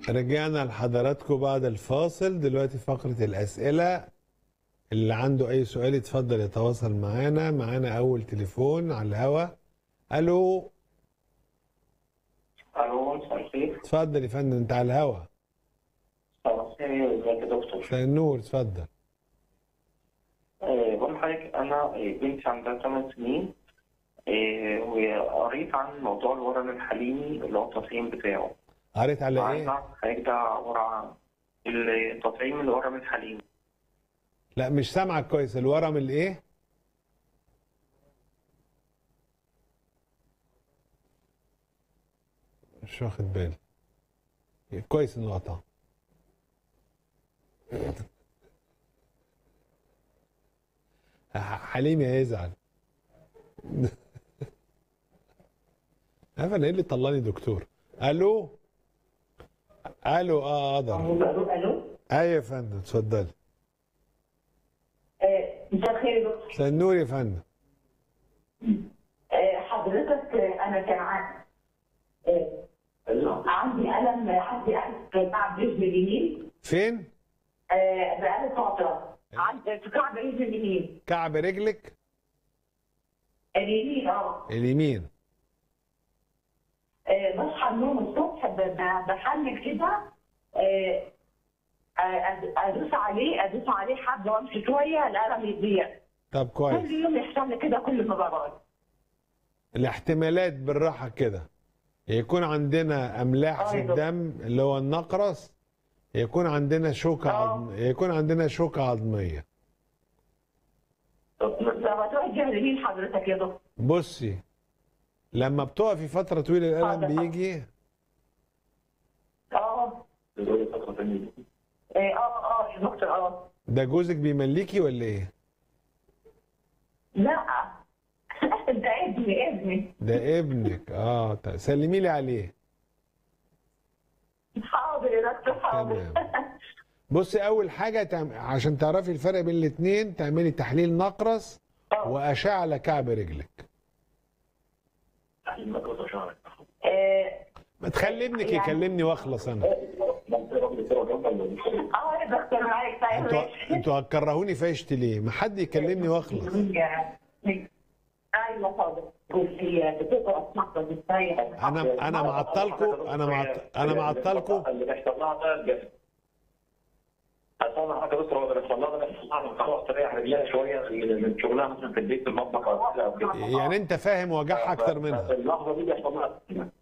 رجعنا لحضراتكم بعد الفاصل دلوقتي فقرة الأسئلة اللي عنده أي سؤال يتفضل يتواصل معانا معانا أول تليفون على الهوا ألو الو مساء الخير اتفضل يا فندم أنت على الهوا مساء الخير ازيك يا دكتور مساء النور اتفضل آه، بقول لحضرتك انا آه، بنتي عندها 8 سنين آه، وقريت عن موضوع الورم الحليمي اللي هو التطعيم بتاعه قريت على وعايز إيه؟ اعرف حضرتك ده عباره عن التطعيم الورم الحليمي لا مش سامعك كويس الورم الإيه؟ مش واخد بالي كويس إنه قطع حليمي هيزعل عارف انا ايه اللي طلعني دكتور الو الو اه اقدر الو الو ايوه يا فندم اتفضلي آه، مساء الخير يا دكتور مساء النور يا فندم آه، حضرتك آه، انا كان عندي آه، عندي الم عندي الم كعب رجل اليمين فين آه، بقالي فتره عندي في كعب رجل اليمين كعب رجلك اليمين اه اليمين آه، بصحى من النوم الصبح ب- ب- بحلل كده آه، آه، أد- ادوس عليه ادوس عليه حبه وامشي شويه الالم يضيع طب كل كويس يوم يحصل لي كده كل ما بقعد الاحتمالات بالراحه كده يكون عندنا املاح آه في يا دكتور. الدم اللي هو النقرس يكون عندنا شوكه آه. عظم يكون عندنا شوكه عظميه طب توجه لمين حضرتك يا دكتور؟ بصي لما بتقفي فتره طويله الالم حاضر. بيجي اه اه اه يا دكتور اه ده جوزك بيمليكي ولا ايه لا ده ابني ابني ده ابنك اه طيب سلمي لي عليه حاضر يا دكتور حاضر تمام. بصي اول حاجه تعم... عشان تعرفي الفرق بين الاثنين تعملي تحليل نقرس آه. واشعه لكعب رجلك آه، ما تخلي ابنك يعني- يكلمني واخلص انا اه يا دكتور معاك طيب انتوا ماشي. انتوا هتكرهوني في عيشتي ليه ما حد يكلمني واخلص ايوه حاضر هي بتقرا محفظ ازاي انا انا معطلكم انا معط... انا معطلكم اللي بيحصل لها ده الجسد اصلا حاجه بس هو اللي بيحصل لها ده بيحصل لها بتروح تريح رجليها شويه من من شغلها مثلا في البيت في المطبخ او كده او كده يعني انت فاهم وجعها اكتر منها اللحظه دي بيحصل لها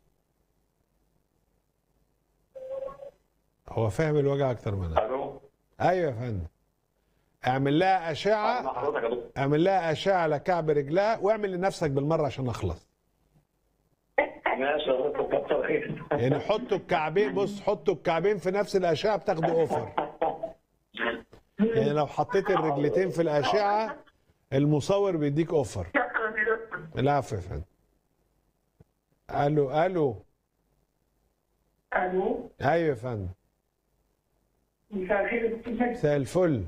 هو فاهم الوجع اكتر منها الو ايوه يا فندم اعمل لها مع اشعه حضرتك يا دكتور اعمل لها اشعه على كعب رجلها واعمل لنفسك بالمره عشان اخلص ماشي يا دكتور كتر خير يعني حطوا الكعبين بص حطوا الكعبين في نفس الاشعه بتاخدوا اوفر يعني لو حطيت الرجلتين في الاشعه المصور بيديك اوفر شكرا يا دكتور العفو يا فندم الو الو الو ايوه يا فندم مساء الخير يا دكتور مجدي. مساء الفل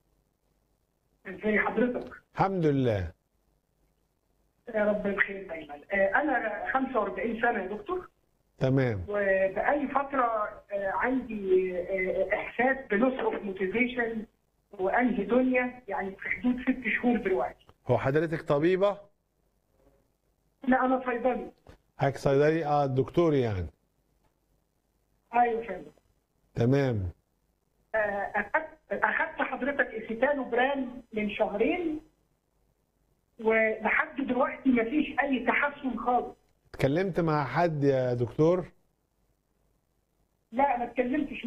ازي حضرتك؟ الحمد لله يا رب الخير دايما آه، انا 45 سنه يا دكتور تمام وبقالي فتره آه، عندي آه، احساس بلوس اوف موتيفيشن وانهي دنيا يعني في حدود ست شهور دلوقتي هو حضرتك طبيبه لا انا صيدلي حضرتك صيدلي اه دكتور يعني ايوه فندم تمام آه، اخدت اخدت حضرتك اسيتالو بران من شهرين ولحد دلوقتي مفيش اي تحسن خالص اتكلمت مع حد يا دكتور لا ما اتكلمتش